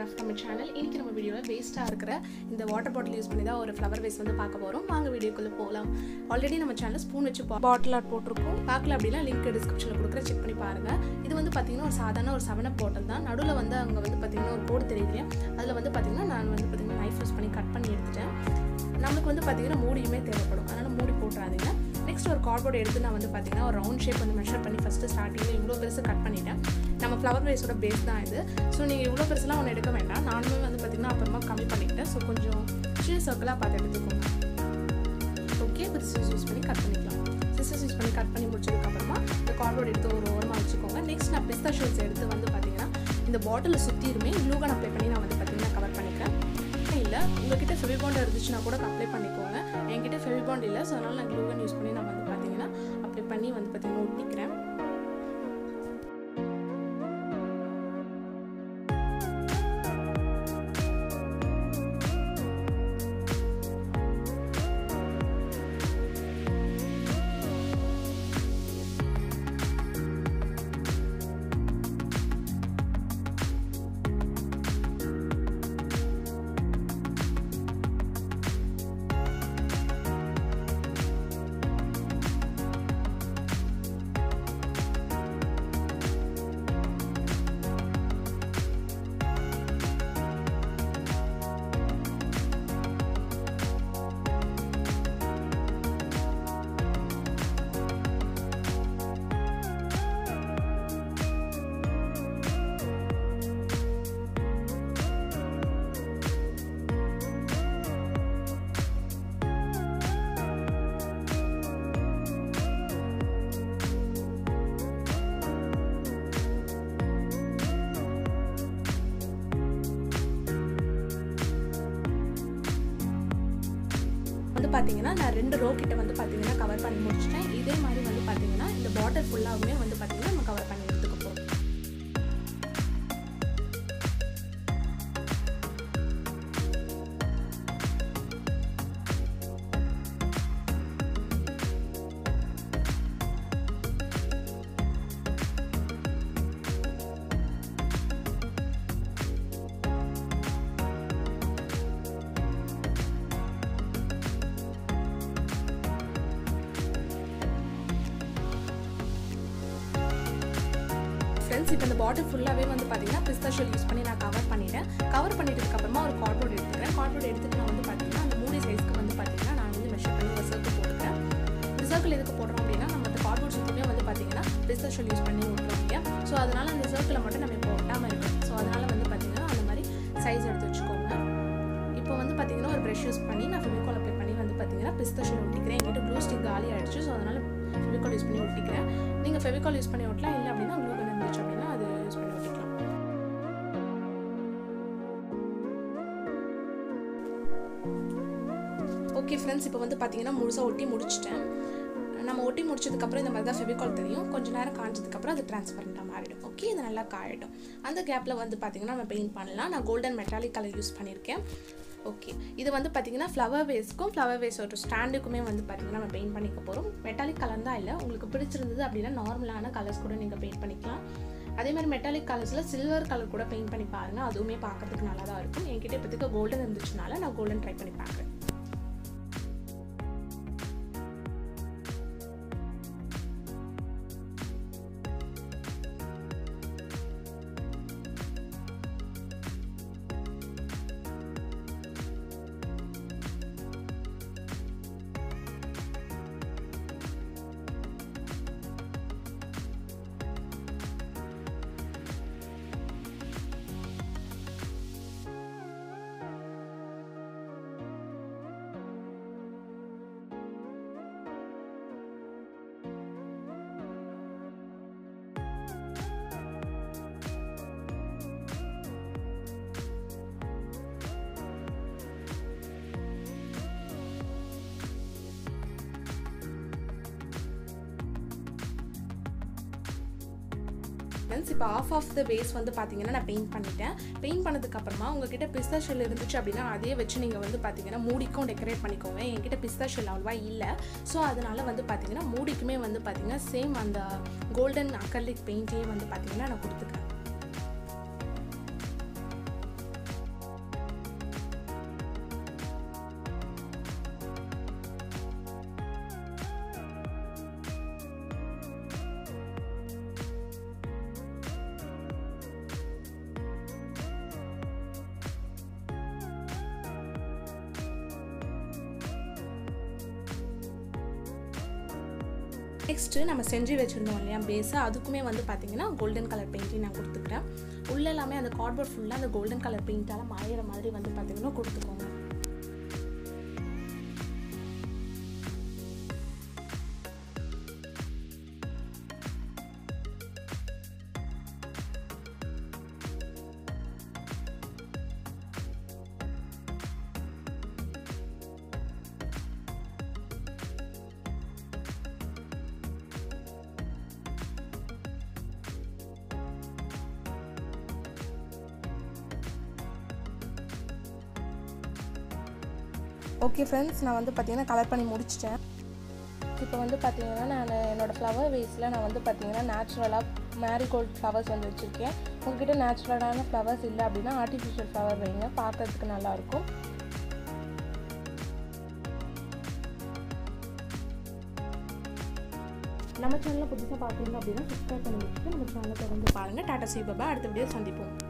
of நம்ம channel இன்னைக்கு நம்ம வீடியோவில் வேஸ்ட்டாக இருக்கிற இந்த வாட்டர் பாட்டில் யூஸ் பண்ணி தான் ஒரு ஃப்ளவர் வேஸ் வந்து பார்க்க போகிறோம் வாங்க வீடியோக்குள்ளே போகலாம் ஆல்ரெடி நம்ம சேனல் ஸ்பூன் வச்சு பாட்டில் ஆர்ட் போட்டிருக்கோம் பார்க்கல அப்படின்னா லிங்க் டிஸ்கிரிப்ஷனில் கொடுக்குற செக் பண்ணி பாருங்கள் இது வந்து பார்த்தீங்கன்னா ஒரு சாதாரண ஒரு செவனப் பாட்டில் தான் நடுவில் வந்து அங்கே வந்து பார்த்தீங்கன்னா ஒரு கோடு தெரியலையே அதில் வந்து பார்த்தீங்கன்னா நான் வந்து பார்த்தீங்கன்னா நைஃப் யூஸ் பண்ணி கட் பண்ணி எடுத்துட்டேன் நம்மளுக்கு வந்து பார்த்தீங்கன்னா மூடியுமே தேவைப்படும் அதனால் மூடி போட்டுறாதீங்க நெக்ஸ்ட் ஒரு கார்ட்போர்ட் எடுத்து நான் வந்து பார்த்தீங்கன்னா ஒரு ரவுண்ட் ஷேப் வந்து மெஷர் பண்ணி ஃபஸ்ட்டு ஸ்டார்டிங்கில் இவ்வளோ பெருசு கட் பண்ணிட்டேன் நம்ம ஃப்ளவர் வேஸோட பேஸ் தான் இது ஸோ நீங்கள் இவ்வளோ பெருசுலாம் ஒன்று எடுக்க வேண்டாம் நானுமே வந்து பார்த்தீங்கன்னா அப்புறமா கம்மி பண்ணிக்கிட்டேன் ஸோ கொஞ்சம் சின்ன சர்க்கிளாக பார்த்து எடுத்துக்கோங்க ஓகே இப்போ சிசர்ஸ் யூஸ் பண்ணி கட் பண்ணிக்கலாம் சிசர்ஸ் யூஸ் பண்ணி கட் பண்ணி முடிச்சதுக்கப்புறமா இந்த கார்ட்போர்ட் எடுத்து ஒரு ஓரமாக வச்சுக்கோங்க நெக்ஸ்ட் நான் பிஸ்தா ஷூட்ஸ் எடுத்து வந்து பார்த்தீங்கன்னா இந்த பாட்டிலில் சுற்றியுமே க்ளூகன் அப்ளை பண்ணி நான் வந்து பார்த்தீங்கன்னா கவர் பண்ணிக்கிறேன் இல்லை உங்ககிட்ட ஃபெவிபாண்ட் இருந்துச்சுன்னா கூட அப்ளை பண்ணிக்கோங்க என்கிட்ட ஃபெவிபாண்ட் இல்லை ஸோ அதனால் நான் க்ளூகன் யூஸ் பண்ணி நான் வந்து பார்த்தீங்கன்னா அப்ளை பண்ணி வந்து பார்த்தீங்கன்னா ஒட்டிக்கிறேன் வந்து பார்த்தீங்கன்னா நான் ரெண்டு ரோ கிட்ட வந்து பார்த்தீங்கன்னா கவர் பண்ணி முடிச்சிட்டேன் இதே மாதிரி வந்து பார்த்தீங்கன்னா இந்த பாட்டில் ஃபுல்லாகவுமே வந்து பார்த்தீங்கன்னா நம்ம கவர் பண்ணி எடுத்துக்க போகிறோம் ஃப்ரெண்ட்ஸ் இப்போ இந்த பாட்டில் ஃபுல்லாகவே வந்து பார்த்தீங்கன்னா பிஸ்தா ஷெல் யூஸ் பண்ணி நான் கவர் பண்ணிட்டேன் கவர் பண்ணிட்டதுக்கு அப்புறமா ஒரு கார்ட்போர்ட் எடுத்துக்கிறேன் கார்ட்போர்ட் எடுத்துட்டு நான் வந்து பார்த்தீங்கன்னா அந்த மூடி சைஸ்க்கு வந்து பார்த்தீங்கன்னா நான் வந்து மெஷர் பண்ணி ஒரு சர்க்கிள் போட்டுக்கிறேன் இந்த சர்க்கிள் எதுக்கு போடுறோம் அப்படின்னா நம்ம அந்த கார்ட்போர்ட் சுற்றியுமே வந்து பார்த்தீங்கன்னா பிஸ்தா ஷெல் யூஸ் பண்ணி விட்டுறோம் இல்லையா ஸோ அதனால அந்த சர்க்கிளை மட்டும் நம்ம இப்போ ஒட்டாமல் இருக்கும் ஸோ அதனால வந்து பார்த்தீங்கன்னா அந்த மாதிரி சைஸ் எடுத்து வச்சுக்கோங்க இப்போ வந்து பார்த்தீங்கன்னா ஒரு ப்ரஷ் யூஸ் பண்ணி நான் ஃபெவிகால் அப்ளை பண்ணி வந்து பார்த்தீங்கன்னா பிஸ்தா ஷெல் ஒட்டிக்கிறேன் என்கிட்ட ப்ளூ ஸ்டிக் காலி ஆயிடுச்சு ஸோ அதனால ஃபெவிகால் யூஸ் பண்ணி ஒட்டிக்கிறேன் நீங்கள் ஃபெவிகால் யூஸ் பண்ணி ஒட்டலாம் இல்லை அப்படின்னா க்ளூ கன் இருந்துச்சு அப்படின்னா அது யூஸ் பண்ணி ஒட்டிக்கலாம் ஓகே ஃப்ரெண்ட்ஸ் இப்போ வந்து பார்த்தீங்கன்னா முழுசாக ஒட்டி முடிச்சிட்டேன் நம்ம ஒட்டி முடிச்சதுக்கப்புறம் இந்த மாதிரி தான் ஃபெவிகால் தெரியும் கொஞ்ச நேரம் காஞ்சதுக்கப்புறம் அது டிரான்ஸ்பரண்ட்டாக மாறிடும் ஓகே இது நல்லா காயட்டும் அந்த கேப்பில் வந்து பார்த்தீங்கன்னா நம்ம பெயிண்ட் பண்ணலாம் நான் கோல்டன் மெட்டாலிக் கலர் யூஸ் பண்ணியிருக்கேன் ஓகே இது வந்து பார்த்தீங்கன்னா ஃப்ளவர் வேஸ்க்கும் ஃப்ளவர் வேஸோட ஸ்டாண்டுக்குமே வந்து பார்த்தீங்கன்னா நம்ம பெயிண்ட் பண்ணிக்க போகிறோம் மெட்டாலிக் கலர் தான் இல்லை உங்களுக்கு பிடிச்சிருந்தது அப்படின்னா நார்மலான கலர்ஸ் கூட நீங்கள் பெயிண்ட் பண்ணிக்கலாம் அதே மாதிரி மெட்டாலிக் கலர்ஸில் சில்வர் கலர் கூட பெயிண்ட் பண்ணி பாருங்கள் அதுவுமே பார்க்கறதுக்கு நல்லா தான் இருக்கும் என்கிட்ட இப்போதைக்கு கோல்டன் இருந்துச்சுனால நான் கோல்டன் ட்ரை பண்ணி பார்க்குறேன் ஃப்ரெண்ட்ஸ் இப்போ ஆஃப் ஆஃப் த பேஸ் வந்து பார்த்தீங்கன்னா நான் பெயிண்ட் பண்ணிட்டேன் பெயிண்ட் பண்ணதுக்கப்புறமா உங்ககிட்ட பிஸ்தா ஷெல் இருந்துச்சு அப்படின்னா அதே வச்சு நீங்கள் வந்து பார்த்தீங்கன்னா மூடிக்கும் டெக்கரேட் பண்ணிக்கோங்க என்கிட்ட பிஸ்தா ஷெல் அவ்வளோவா இல்லை ஸோ அதனால வந்து பார்த்தீங்கன்னா மூடிக்குமே வந்து பார்த்தீங்கன்னா சேம் அந்த கோல்டன் அக்கர்லிக் பெயிண்ட்லேயே வந்து பார்த்தீங்கன்னா நான் கொடுத்துக்கிறேன் நெக்ஸ்ட்டு நம்ம செஞ்சு வச்சுருந்தோம் இல்லையா பேஸு அதுக்குமே வந்து பார்த்தீங்கன்னா கோல்டன் கலர் பெயிண்ட்டையும் நான் கொடுத்துக்கிறேன் உள்ள எல்லாமே அந்த கார்ட்போர்ட் ஃபுல்லாக அந்த கோல்டன் கலர் பெயிண்டால் மாயிற மாதிரி வந்து பார்த்தீங்கன்னா கொடுத்துக்கோங்க ஓகே ஃப்ரெண்ட்ஸ் நான் வந்து பார்த்தீங்கன்னா கலர் பண்ணி முடிச்சிட்டேன் இப்போ வந்து பார்த்தீங்கன்னா நான் என்னோடய ஃப்ளவர் வேஸில் நான் வந்து பார்த்தீங்கன்னா நேச்சுரலாக மேரிகோல்ட் ஃப்ளவர்ஸ் வந்து வச்சுருக்கேன் உங்ககிட்ட நேச்சுரலான ஃப்ளவர்ஸ் இல்லை அப்படின்னா ஆர்டிஃபிஷியல் ஃப்ளவர் வைங்க பார்க்கறதுக்கு நல்லாயிருக்கும் நம்ம சேனலில் புதுசாக பார்க்குறீங்க அப்படின்னா சப்ஸ்கிரைப் பண்ணி வச்சுட்டு நம்ம சேனலை தொடர்ந்து பாருங்கள் டாடா சி பாபா அடுத்த வீடியோ சந்திப்போம்